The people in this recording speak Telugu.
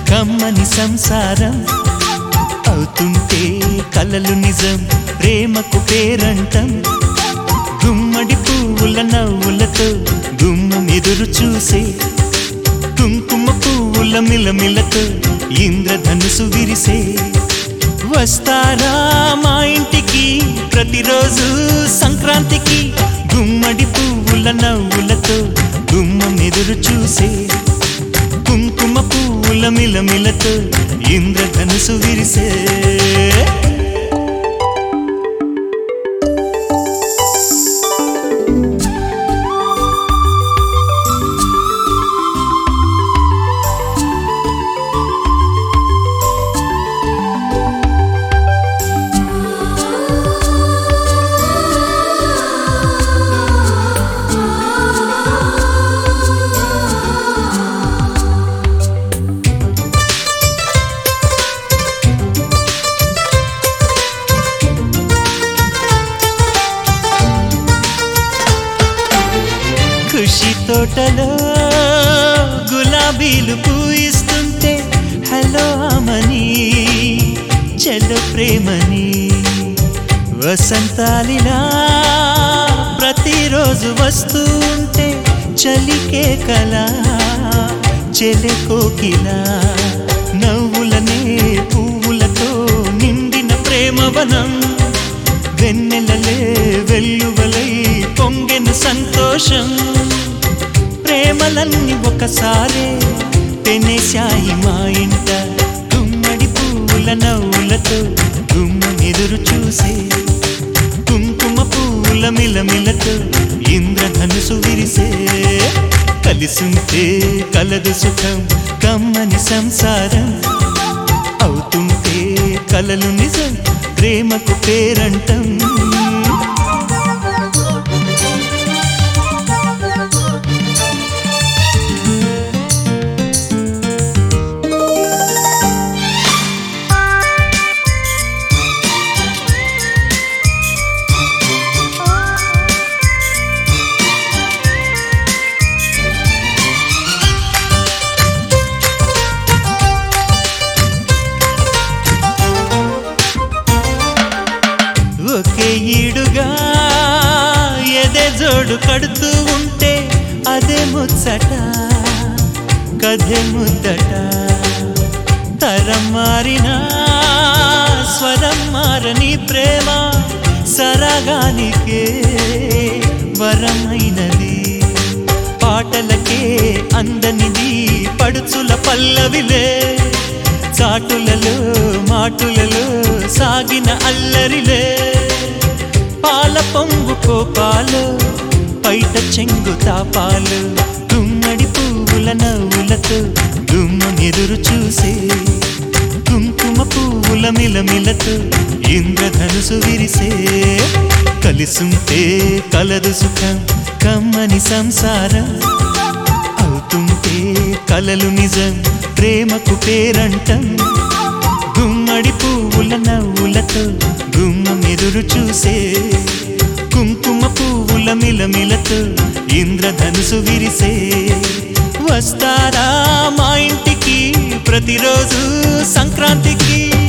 కమ్మని సంసారం అవుతుంటే కలలు నిజం ప్రేమకు పేరంటం గుమ్మడి పువ్వుల నవ్వులతో గుమ్మం ఎదురు చూసే కుంకుమ పువ్వుల మిలమిలతో ఇంద్రధనుసు విరిసే వస్తారా మా ఇంటికి ప్రతిరోజు సంక్రాంతికి గుమ్మడి పువ్వుల నవ్వులతో గుమ్మం ఎదురు చూసే కుంకుమ పువ్వుల మిలమిలతో ఇంద్రధనుసు విరిసే ఖుషి తోటలో గులాబీలు పూయిస్తుంటే హలో అమని చెల్లు ప్రేమని వసంతాలిలా ప్రతిరోజు వస్తూ ఉంటే చలికే కల చెలె కోకిలా నవ్వులనే పువ్వులతో నిండిన ప్రేమవనం వెన్నెలలే వెల్లువలై పొంగెను సంతోషం ప్రేమలన్నీ ఒకసారే పెనేశాయి మా ఇంట గుమ్మడి పువ్వుల నవ్వులతో గుమ్మం ఎదురు చూసే కుంకుమ పువ్వుల మిలమిలతో ఇంద్రధనుసు విరిసే కలిసుంటే కలదు సుఖం కమ్మని సంసారం అవుతుంటే కలలు నిజం ప్రేమకు పేరంటం ఒకే ఈడుగా ఎదే జోడు కడుతూ ఉంటే అదే ముచ్చట కథే ముద్దట తరం మారినా స్వరం మారని ప్రేమ సరగానికే వరమైనది పాటలకే అందనిది పడుచుల పల్లవిలే చాటులలో మాటులలో సాగిన అల్లరిలే పాల పొంగు కోపాలు పైట చెంగు తాపాలు గుమ్మడి పువ్వుల నవ్వులతో గుమ్మం ఎదురు చూసే కుంకుమ పువ్వుల మిలమిలతో ఇంద్రధనుసు విరిసే కలిసుంటే కలదు సుఖం కమ్మని సంసారం అవుతుంటే కలలు నిజం ప్రేమకు పేరంటం గుమ్మడి పువ్వుల నవ్వులతో గుమ్మం ఎదురు చూసే కుంకుమ పువ్వుల మిలమిలతో ఇంద్రధనుసు విరిసే వస్తారా మా ఇంటికి ప్రతిరోజు సంక్రాంతికి